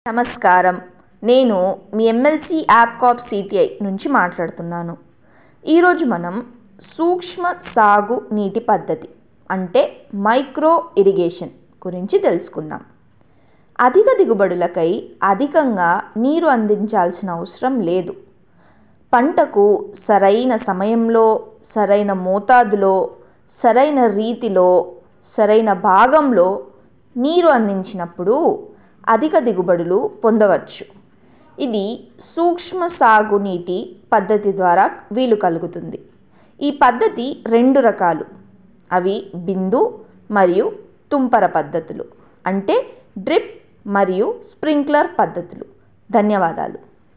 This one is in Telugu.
నమస్కారం నేను మీ ఎమ్మెల్సీ యాప్ కాప్ సిటిఐ నుంచి మాట్లాడుతున్నాను ఈరోజు మనం సూక్ష్మ సాగు నీటి పద్ధతి అంటే మైక్రో ఇరిగేషన్ గురించి తెలుసుకుందాం అధిక దిగుబడులకై అధికంగా నీరు అందించాల్సిన అవసరం లేదు పంటకు సరైన సమయంలో సరైన మోతాదులో సరైన రీతిలో సరైన భాగంలో నీరు అందించినప్పుడు అధిక దిగుబడులు పొందవచ్చు ఇది సూక్ష్మ సాగు నీటి పద్ధతి ద్వారా వీలు కలుగుతుంది ఈ పద్ధతి రెండు రకాలు అవి బిందు మరియు తుంపర పద్ధతులు అంటే డ్రిప్ మరియు స్ప్రింక్లర్ పద్ధతులు ధన్యవాదాలు